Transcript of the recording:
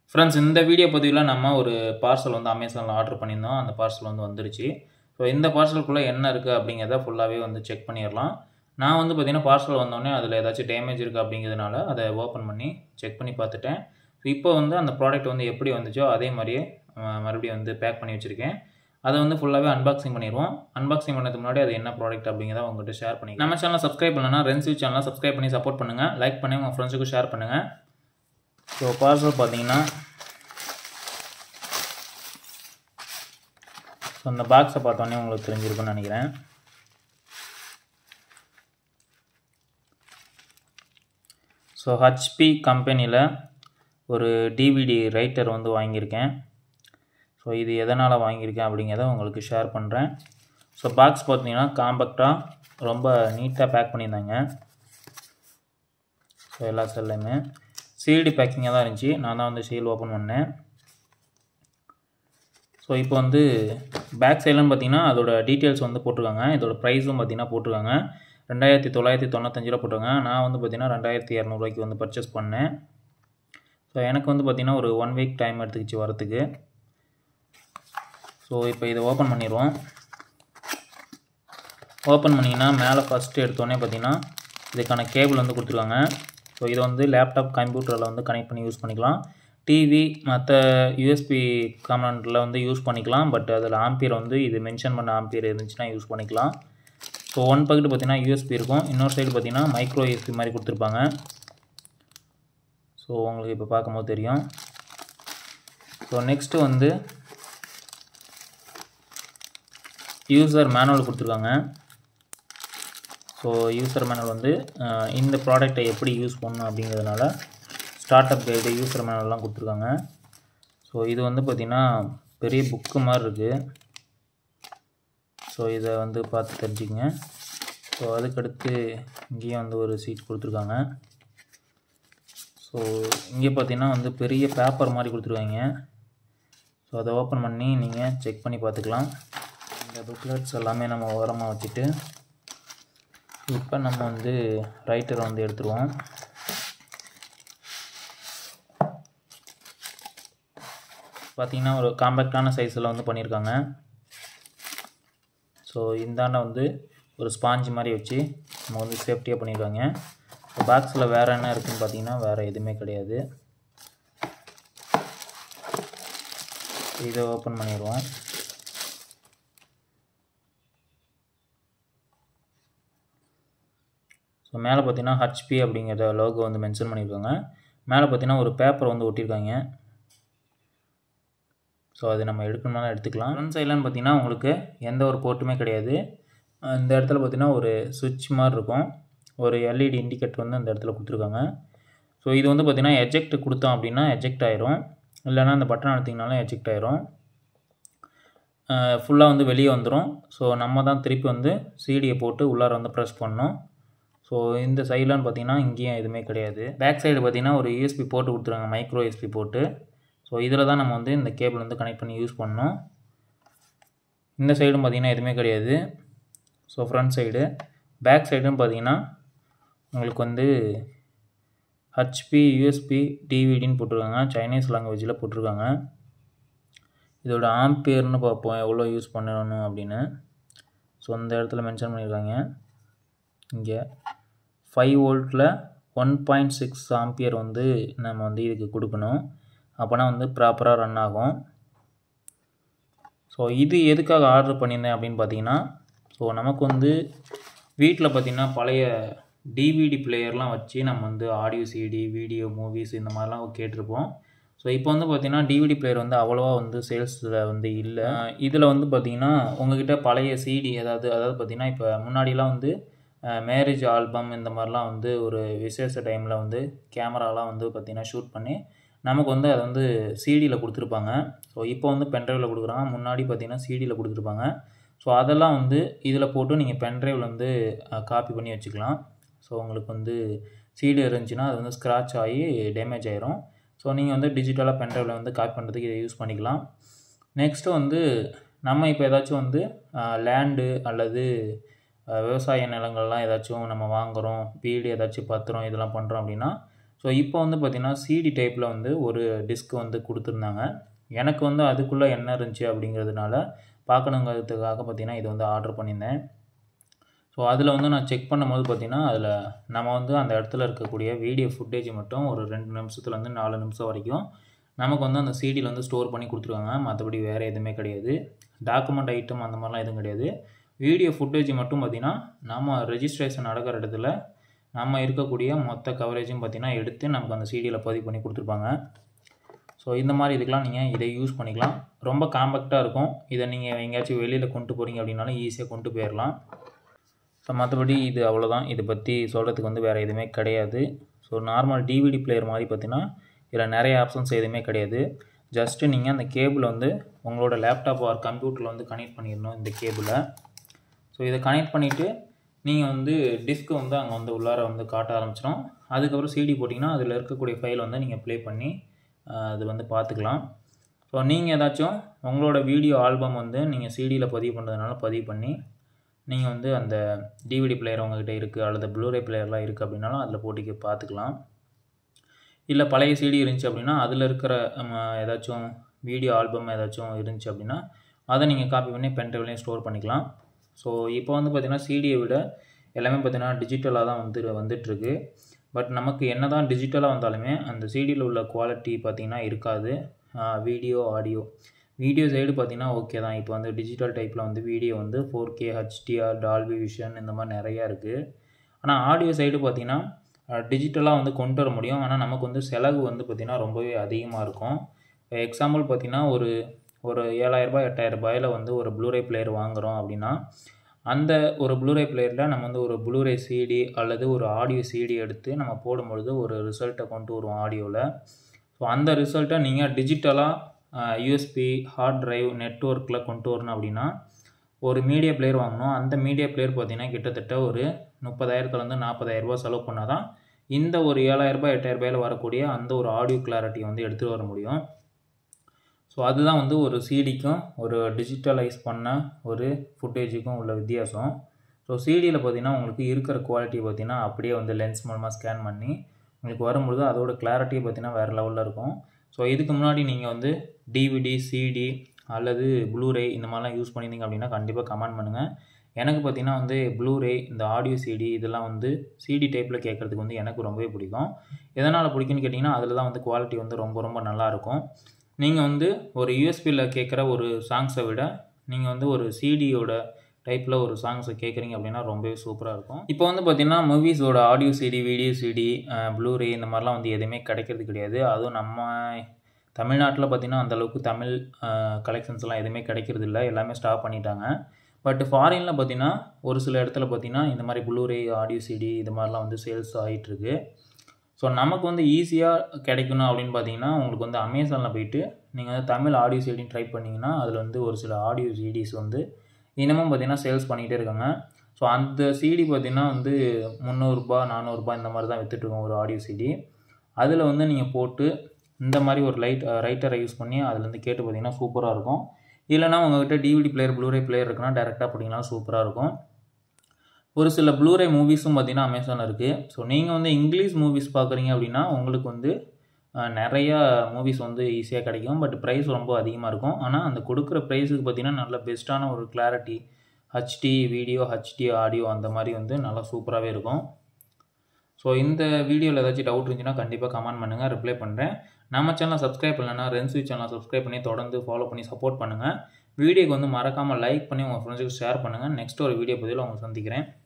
friends இந்த video பதிவில் நம்ம ஒரு பார்சல் வந்து அமேசானில் ஆர்டர் பண்ணியிருந்தோம் அந்த பார்சல் வந்து வந்துருச்சு ஸோ இந்த பார்சலுக்குள்ளே என்ன இருக்குது அப்படிங்கிறத ஃபுல்லாகவே வந்து செக் பண்ணிடலாம் நான் வந்து பார்த்திங்கன்னா பார்சல் வந்தோடனே அதில் ஏதாச்சும் டேமேஜ் இருக்குது அப்படிங்கிறதுனால அதை ஓப்பன் பண்ணி செக் பண்ணி பார்த்துட்டேன் ஸோ இப்போ வந்து அந்த ப்ராடக்ட் வந்து எப்படி வந்துச்சோ அதே மாதிரியே அஹ், மறுபடியும் வந்து பேக் பண்ணி வச்சுருக்கேன் அதை வந்து ஃபுல்லாகவே அன்பாக்சிங் பண்ணிடுவோம் அன்பாக்சிங் பண்ணதுக்கு முன்னாடி அது என்ன ப்ராடக்ட் அப்படிங்கிறத உங்கள்கிட்ட ஷேர் பண்ணி நம்ம சேனலை சப்ஸ்கிரைப் பண்ணலன்னா ரென்சிவ் சேனலை சப்ஸ்கிரைப் பண்ணி சப்போர்ட் பண்ணுங்கள் லைக் பண்ணி உங்கள் ஃப்ரெண்ட்ஸுக்கும் ஷேர் பண்ணுங்கள் ஸோ பார்சல் பார்த்தீங்கன்னா ஸோ அந்த பாக்ஸை பார்த்தோன்னே உங்களுக்கு தெரிஞ்சிருக்கும்னு நினைக்கிறேன் ஸோ ஹச்பி கம்பெனியில் ஒரு டிவிடி ரைட்டர் வந்து வாங்கியிருக்கேன் ஸோ இது எதனால் வாங்கியிருக்கேன் அப்படிங்கிறத உங்களுக்கு ஷேர் பண்ணுறேன் ஸோ பாக்ஸ் பார்த்தீங்கன்னா காம்பேக்டாக ரொம்ப நீட்டாக பேக் பண்ணியிருந்தாங்க ஸோ எல்லா செல்லையுமே சிடி பேக்கிங்காக தான் இருந்துச்சு நான் தான் வந்து சீல் ஓப்பன் பண்ணேன் ஸோ இப்போ வந்து பேக் சைட்லன்னு பார்த்தீங்கன்னா அதோட டீட்டெயில்ஸ் வந்து போட்டிருக்காங்க இதோட ப்ரைஸும் பார்த்தீங்கன்னா போட்டிருக்காங்க ரெண்டாயிரத்தி தொள்ளாயிரத்தி தொண்ணூத்தஞ்சு ரூபா போட்டிருக்காங்க நான் வந்து பார்த்தீங்கன்னா ரெண்டாயிரத்தி இரநூறுவாய்க்கு வந்து பர்ச்சேஸ் பண்ணேன் ஸோ எனக்கு வந்து பார்த்தீங்கன்னா ஒரு ஒன் வீக் டைம் எடுத்துக்கிச்சு வரத்துக்கு ஸோ இப்போ இதை ஓப்பன் பண்ணிடுவோம் ஓப்பன் பண்ணிங்கன்னா மேலே ஃபஸ்ட்டு எடுத்தோடனே பார்த்தீங்கன்னா இதுக்கான கேபிள் வந்து கொடுத்துருக்காங்க ஸோ இதை வந்து லேப்டாப் கம்ப்யூட்டரில் வந்து கனெக்ட் பண்ணி யூஸ் பண்ணிக்கலாம் டிவி மற்ற யூஎஸ்பி காம்பனண்ட்டில் வந்து யூஸ் பண்ணிக்கலாம் பட் அதில் ஆம்பியர் வந்து இது மென்ஷன் பண்ண ஆம்பியர் இருந்துச்சுன்னா யூஸ் பண்ணிக்கலாம் ஸோ ஒன் பக்கெட் பார்த்தீங்கன்னா யூஎஸ்பி இருக்கும் இன்னொரு சைடு பார்த்தீங்கன்னா மைக்ரோ யூஎஸ்பி மாதிரி கொடுத்துருப்பாங்க ஸோ உங்களுக்கு இப்போ பார்க்கும்போது தெரியும் ஸோ நெக்ஸ்ட்டு வந்து யூசர் மேனுவல் கொடுத்துருக்காங்க ஸோ யூசர் மேனுவல் வந்து அஹ், இந்த ப்ராடக்டை எப்படி யூஸ் பண்ணணும் அப்படிங்கிறதுனால ஸ்டார்ட் அப் கைடு யூசர் மேனுவல்லாம் கொடுத்துருக்காங்க ஸோ இது வந்து பார்த்திங்கன்னா பெரிய புக்கு மாதிரி இருக்குது ஸோ இதை வந்து பார்த்து தெரிஞ்சுக்கங்க ஸோ அதுக்கடுத்து இங்கேயும் வந்து ஒரு சீட் கொடுத்துருக்காங்க ஸோ இங்கே பார்த்தீங்கன்னா வந்து பெரிய பேப்பர் மாதிரி கொடுத்துருக்காங்க ஸோ அதை ஓப்பன் பண்ணி நீங்கள் செக் பண்ணி பார்த்துக்கலாம் இந்த புக்லெட்ஸ் எல்லாமே நம்ம ஓரமாக வச்சுட்டு இப்போ நம்ம வந்து ரைட்டரை வந்து எடுத்துருவோம் பார்த்தீங்கன்னா ஒரு காம்பேக்டான சைஸில் வந்து பண்ணியிருக்காங்க ஸோ இந்தாண்ட வந்து ஒரு ஸ்பாஞ்ச் மாதிரி வச்சு நம்ம வந்து சேஃப்டியாக பண்ணியிருக்காங்க ஸோ பாக்ஸில் வேறு என்ன இருக்குன்னு பார்த்தீங்கன்னா வேறு எதுவுமே கிடையாது இதை ஓப்பன் பண்ணிடுவோம் ஸோ மேலே பார்த்தீங்கன்னா ஹச்பி அப்படிங்கிற லோகோ வந்து மென்ஷன் பண்ணியிருக்காங்க மேலே பார்த்தீங்கன்னா ஒரு பேப்பர் வந்து ஒட்டியிருக்காங்க ஸோ அது நம்ம எடுக்கணும்னாலும் எடுத்துக்கலாம் ஃப்ரண்ட் சைட்லன்னு பார்த்தீங்கன்னா உங்களுக்கு எந்த ஒரு போர்ட்டுமே கிடையாது அஹ் இந்த இடத்துல பார்த்தீங்கன்னா ஒரு சுவிட்ச் மாதிரி இருக்கும் ஒரு எல்இடி இண்டிகேட்டர் வந்து அந்த இடத்துல கொடுத்துருக்காங்க ஸோ இது வந்து பார்த்தீங்கன்னா எஜெக்ட் கொடுத்தோம் அப்படின்னா எஜெக்ட் ஆயிரும் இல்லைன்னா அந்த பட்டன் அழுத்திங்கனாலும் எஜெக்ட் ஆயிரும் ஃபுல்லாக வந்து வெளியே வந்துடும் ஸோ நம்ம தான் திருப்பி வந்து சிடியை போட்டு உள்ளார வந்து ப்ரெஸ் பண்ணணும் ஸோ இந்த சைட்லன்னு பார்த்தீங்கன்னா இங்கேயும் எதுவுமே கிடையாது பேக் சைடு பார்த்தீங்கன்னா ஒரு யூஎஸ்பி போட்டு கொடுத்துருக்காங்க மைக்ரோ யூஎஸ்பி போட்டு ஸோ இதில் தான் நம்ம வந்து இந்த கேபிள் வந்து கனெக்ட் பண்ணி யூஸ் பண்ணணும் இந்த சைடும் பார்த்தீங்கன்னா எதுவுமே கிடையாது ஸோ ஃப்ரண்ட் சைடு பேக் சைடும் பார்த்தீங்கன்னா உங்களுக்கு வந்து ஹச்பி யூஎஸ்பி டிவிடின்னு போட்டிருக்காங்க சைனீஸ் லாங்குவேஜில் போட்டிருக்காங்க இதோட ஆம்பியர்னு பார்ப்போம் எவ்வளோ யூஸ் பண்ணணும் அப்படின்னு ஸோ இந்த இடத்துல மென்ஷன் பண்ணியிருக்காங்க இங்கே ஃபைவ் வோல்ட்டில் ஒன் பாயிண்ட் சிக்ஸ் ஆம்பியர் வந்து நம்ம வந்து இதுக்கு கொடுக்கணும் அப்போனா வந்து ப்ராப்பராக ரன் ஆகும் ஸோ இது எதுக்காக ஆர்டர் பண்ணியிருந்தேன் அப்படின்னு பார்த்தீங்கன்னா ஸோ நமக்கு வந்து வீட்டில் பார்த்திங்கன்னா பழைய டிவிடி பிளேயர்லாம் வச்சு நம்ம வந்து ஆடியோ சிடி வீடியோ மூவிஸ் இந்த மாதிரிலாம் கேட்டிருப்போம் ஸோ இப்போ வந்து பார்த்திங்கன்னா டிவிடி பிளேயர் வந்து அவ்வளோவா வந்து சேல்ஸில் வந்து இல்லை இதில் வந்து பார்த்திங்கன்னா உங்ககிட்ட பழைய சிடி அதாவது அதாவது பார்த்திங்கன்னா இப்போ முன்னாடிலாம் வந்து மேரேஜ் ஆல்பம் இந்த மாதிரிலாம் வந்து ஒரு விசேஷ டைமில் வந்து கேமராலாம் வந்து பார்த்திங்கன்னா ஷூட் பண்ணி நமக்கு வந்து அதை வந்து சிடியில் கொடுத்துருப்பாங்க ஸோ இப்போ வந்து பென்ட்ரைவில் கொடுக்குறாங்க முன்னாடி பார்த்திங்கன்னா சிடியில் கொடுத்துருப்பாங்க ஸோ அதெல்லாம் வந்து இதில் போட்டு நீங்கள் பென்ட்ரைவில் வந்து காப்பி பண்ணி வச்சுக்கலாம் ஸோ உங்களுக்கு வந்து சிடி இருந்துச்சுன்னா அது வந்து ஸ்க்ராட்ச் ஆகி டேமேஜ் ஆயிரும் ஸோ நீங்கள் வந்து டிஜிட்டலாக பென்ட்ரைவில் வந்து காப்பி பண்ணுறதுக்கு இதை யூஸ் பண்ணிக்கலாம் நெக்ஸ்ட்டு வந்து நம்ம இப்போ ஏதாச்சும் வந்து லேண்டு அல்லது அஹ், விவசாய நிலங்கள்லாம் ஏதாச்சும் நம்ம வாங்குகிறோம் வீடு ஏதாச்சும் பத்திரம் இதெல்லாம் பண்ணுறோம் அப்படின்னா ஸோ இப்போ வந்து பார்த்திங்கன்னா சிடி டைப்பில் வந்து ஒரு டிஸ்க் வந்து கொடுத்துருந்தாங்க எனக்கு வந்து அதுக்குள்ளே என்ன இருந்துச்சு அப்படிங்கிறதுனால பார்க்கணுங்கிறதுக்காக பார்த்திங்கன்னா இது வந்து ஆர்டர் பண்ணியிருந்தேன் ஸோ அதில் வந்து நான் செக் பண்ணும்போது பார்த்திங்கன்னா அதில் நம்ம வந்து அந்த இடத்துல இருக்கக்கூடிய வீடியோ ஃபுட்டேஜ் மட்டும் ஒரு ரெண்டு நிமிஷத்துலேருந்து நாலு நிமிஷம் வரைக்கும் நமக்கு வந்து அந்த சிடியில் வந்து ஸ்டோர் பண்ணி கொடுத்துருவாங்க மற்றபடி வேறு எதுவுமே கிடையாது டாக்குமெண்ட் ஐட்டம் அந்த மாதிரிலாம் எதுவும் கிடையாது வீடியோ ஃபுட்டேஜ் மட்டும் பார்த்திங்கன்னா நம்ம ரெஜிஸ்ட்ரேஷன் நடக்கிற இடத்துல நம்ம இருக்கக்கூடிய மொத்த கவரேஜும் பார்த்திங்கன்னா எடுத்து நமக்கு அந்த சிடியில் பதிவு பண்ணி கொடுத்துருப்பாங்க ஸோ இந்த மாதிரி இதுக்கெலாம் நீங்கள் இதை யூஸ் பண்ணிக்கலாம் ரொம்ப காம்பேக்டாக இருக்கும் இதை நீங்கள் எங்கேயாச்சும் வெளியில் கொண்டு போகிறீங்க அப்படின்னாலும் ஈஸியாக கொண்டு போயிடலாம் ஸோ மற்றபடி இது அவ்வளோதான் இதை பற்றி சொல்கிறதுக்கு வந்து வேறு எதுவுமே கிடையாது ஸோ நார்மல் டிவிடி பிளேயர் மாதிரி பார்த்தீங்கன்னா இதில் நிறைய ஆப்ஷன்ஸ் எதுவுமே கிடையாது ஜஸ்ட்டு நீங்கள் அந்த கேபிளை வந்து உங்களோட லேப்டாப் ஆர் கம்ப்யூட்டரில் வந்து கனெக்ட் பண்ணிடணும் இந்த கேபிளை ஸோ இதை கனெக்ட் பண்ணிவிட்டு நீங்கள் வந்து டிஸ்க்கு வந்து அங்கே வந்து உள்ளார வந்து காட்ட ஆரம்பிச்சிடும் அதுக்கப்புறம் சிடி போட்டிங்கன்னா அதில் இருக்கக்கூடிய ஃபைல் வந்து நீங்கள் ப்ளே பண்ணி அது வந்து பார்த்துக்கலாம் ஸோ நீங்கள் ஏதாச்சும் உங்களோட வீடியோ ஆல்பம் வந்து நீங்கள் சிடியில் பதிவு பண்ணுறதுனால பதிவு பண்ணி நீங்கள் வந்து அந்த டிவிடி பிளேயர் உங்ககிட்ட இருக்குது அல்லது ப்ளூரே பிளேயர்லாம் இருக்குது அப்படின்னாலும் அதில் போட்டிக்கு பார்த்துக்கலாம் இல்லை பழைய சிடி இருந்துச்சு அப்படின்னா அதில் இருக்கிற ஏதாச்சும் வீடியோ ஆல்பம் ஏதாச்சும் இருந்துச்சு அப்படின்னா அதை நீங்கள் காப்பி பண்ணி பென்ட்ரைவ்லையும் ஸ்டோர் பண்ணிக்கலாம் ஸோ இப்போ வந்து பார்த்திங்கன்னா சிடியை விட எல்லாமே பார்த்திங்கன்னா டிஜிட்டலாக தான் வந்து வந்துட்டுருக்கு பட் நமக்கு என்ன தான் டிஜிட்டலாக வந்தாலுமே அந்த சிடியில் உள்ள குவாலிட்டி பார்த்திங்கன்னா இருக்காது வீடியோ ஆடியோ வீடியோ சைடு பார்த்திங்கன்னா ஓகே தான் இப்போ வந்து டிஜிட்டல் டைப்பில் வந்து வீடியோ வந்து four K HDR Dolby vision இந்த மாதிரி நிறையா இருக்குது ஆனால் ஆடியோ சைடு பார்த்திங்கன்னா டிஜிட்டலாக வந்து கொண்டு வர முடியும் ஆனால் நமக்கு வந்து செலவு வந்து பார்த்திங்கன்னா ரொம்பவே அதிகமாக இருக்கும் எக்ஸாம்பிள் பார்த்திங்கன்னா ஒரு ஒரு ஏழாயிரரூபா எட்டாயிரரூபாயில் வந்து ஒரு ப்ளூரே பிளேயர் வாங்குகிறோம் அப்படின்னா அந்த ஒரு ப்ளூரே பிளேயரில் நம்ம வந்து ஒரு ப்ளூரே சிடி அல்லது ஒரு ஆடியோ சிடி எடுத்து நம்ம போடும்பொழுது ஒரு ரிசல்ட்டை கொண்டு வருவோம் ஆடியோவில் ஸோ அந்த ரிசல்ட்டை நீங்கள் டிஜிட்டலாக யூஎஸ்பி ஹார்ட் ட்ரைவ் நெட்ஒர்க்கில் கொண்டு வரணும் அப்படின்னா ஒரு மீடியா பிளேயர் வாங்கணும் அந்த மீடியா பிளேயர் பார்த்திங்கன்னா கிட்டத்தட்ட ஒரு முப்பதாயிரத்துலேருந்து நாற்பதாயிரரூபா செலவு பண்ணால் தான் இந்த ஒரு ஏழாயிரரூபா எட்டாயிரரூபாயில் வரக்கூடிய அந்த ஒரு ஆடியோ கிளாரிட்டி வந்து எடுத்துகிட்டு வர முடியும் ஸோ அதுதான் வந்து ஒரு சிடிக்கும் ஒரு டிஜிட்டலைஸ் பண்ண ஒரு ஃபுட்டேஜுக்கும் உள்ள வித்தியாசம் ஸோ சிடியில் பார்த்திங்கன்னா உங்களுக்கு இருக்கிற குவாலிட்டி பார்த்திங்கன்னா அப்படியே வந்து லென்ஸ் மூலமாக ஸ்கேன் பண்ணி உங்களுக்கு வரும்பொழுது அதோட கிளாரிட்டி பார்த்திங்கன்னா வேறு லெவலில் இருக்கும் ஸோ இதுக்கு முன்னாடி நீங்கள் வந்து டிவிடி சிடி அல்லது ப்ளூரே இந்த மாதிரிலாம் யூஸ் பண்ணியிருந்தீங்க அப்படின்னா கண்டிப்பாக கமெண்ட் பண்ணுங்கள் எனக்கு பார்த்திங்கன்னா வந்து ப்ளூரே இந்த ஆடியோ சிடி இதெல்லாம் வந்து சிடி டைப்பில் கேட்குறதுக்கு வந்து எனக்கு ரொம்பவே பிடிக்கும் எதனால் பிடிக்கும்னு கேட்டிங்கன்னா அதில் தான் வந்து குவாலிட்டி வந்து ரொம்ப ரொம்ப நல்லாயிருக்கும் நீங்கள் வந்து ஒரு யூஎஸ்பியில் கேட்குற ஒரு சாங்ஸை விட நீங்கள் வந்து ஒரு சிடியோட டைப்பில் ஒரு சாங்ஸை கேட்குறீங்க அப்படின்னா ரொம்பவே சூப்பராக இருக்கும் இப்போ வந்து பார்த்திங்கன்னா மூவிஸோட audio CD video CD Blu ray இந்த மாதிரிலாம் வந்து எதுவுமே கிடைக்கிறது கிடையாது அதுவும் நம்ம தமிழ்நாட்டில் பார்த்திங்கன்னா அந்தளவுக்கு தமிழ் கலெக்ஷன்ஸ்லாம் எதுவுமே கிடைக்கிறது இல்லை எல்லாமே ஸ்டாப் பண்ணிட்டாங்க பட் ஃபாரினில் பார்த்திங்கன்னா ஒரு சில இடத்துல பார்த்திங்கன்னா இந்த மாதிரி ப்ளூரே ஆடியோ சிடி இது மாதிரிலாம் வந்து சேல்ஸ் ஆகிட்டுருக்கு ஸோ நமக்கு வந்து ஈஸியாக கிடைக்கணும் அப்படின்னு பார்த்தீங்கன்னா உங்களுக்கு வந்து அமேசானில் போயிட்டு நீங்கள் வந்து தமிழ் ஆடியோ சிடின்னு ட்ரை பண்ணிங்கன்னா அதில் வந்து ஒரு சில ஆடியோ சிடிஸ் வந்து இன்னமும் பார்த்திங்கன்னா சேல்ஸ் பண்ணிகிட்டே இருக்காங்க ஸோ அந்த சிடி பார்த்திங்கன்னா வந்து முந்நூறுரூபா நானூறுரூபா இந்த மாதிரி தான் விற்றுட்ருக்கோம் ஒரு ஆடியோ சிடி அதில் வந்து நீங்கள் போட்டு இந்த மாதிரி ஒரு லைட் ரைட்டரை யூஸ் பண்ணி அதில் வந்து கேட்டு பார்த்தீங்கன்னா சூப்பராக இருக்கும் இல்லைனா உங்கள்கிட்ட டிவிடி பிளேயர் ப்ளூரே பிளேயர் இருக்குன்னா டேரெக்டாக போட்டிங்கன்னா சூப்பராக இருக்கும் ஒரு சில ப்ளூரே மூவிஸும் பார்த்திங்கன்னா அமேசானில் இருக்குது ஸோ நீங்கள் வந்து இங்கிலீஷ் மூவிஸ் பார்க்குறீங்க அப்படின்னா உங்களுக்கு வந்து நிறையா மூவிஸ் வந்து ஈஸியாக கிடைக்கும் பட் ப்ரைஸ் ரொம்ப அதிகமாக இருக்கும் ஆனால் அந்த கொடுக்குற ப்ரைஸுக்கு பார்த்திங்கன்னா நல்ல பெஸ்ட்டான ஒரு clarity HD video HD audio அந்த மாதிரி வந்து நல்லா சூப்பராகவே இருக்கும் ஸோ இந்த வீடியோவில் ஏதாச்சும் டவுட் இருந்துச்சுன்னா கண்டிப்பாக கமெண்ட் பண்ணுங்கள் ரிப்ளை பண்ணுறேன் நம்ம சேனலை சப்ஸ்கிரைப் பண்ணலன்னா ரென்ஸ்வி சேனலை சப்ஸ்கிரைப் பண்ணி தொடர்ந்து ஃபாலோ பண்ணி சப்போர்ட் பண்ணுங்கள் வீடியோக்கு வந்து மறக்காமல் லைக் பண்ணி உங்கள் ஃப்ரெண்ட்ஸுக்கு ஷேர் பண்ணுங்கள் நெக்ஸ்ட் ஒரு வீடியோ பதிவில் உங்களை சந்திக்கிறேன்